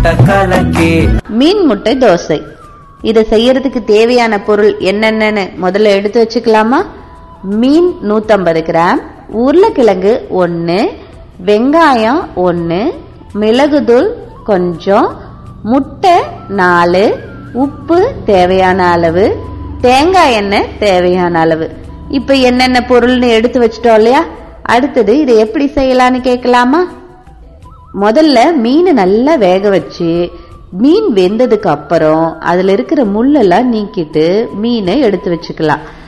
முட்டை கலக்கி மீன் முட்டை தோசை இதை செய்யறதுக்கு தேவையான பொருள் என்னென்னன்னு முதல்ல எடுத்து வச்சுக்கலாமா மீன் நூத்தம்பது கிராம் உருளைக்கிழங்கு ஒன்று வெங்காயம் ஒன்று மிளகுதூள் கொஞ்சம் முட்டை நாலு உப்பு தேவையான அளவு தேங்காய் எண்ணெய் தேவையான அளவு இப்போ என்னென்ன பொருள்னு எடுத்து வச்சிட்டோம் இல்லையா அடுத்தது இதை எப்படி செய்யலாம்னு கேட்கலாமா முதல்ல மீனை நல்லா வேக வச்சு மீன் வெந்ததுக்கு அப்புறம் அதுல இருக்கிற முள்ளெல்லாம் நீக்கிட்டு மீனை எடுத்து வச்சுக்கலாம்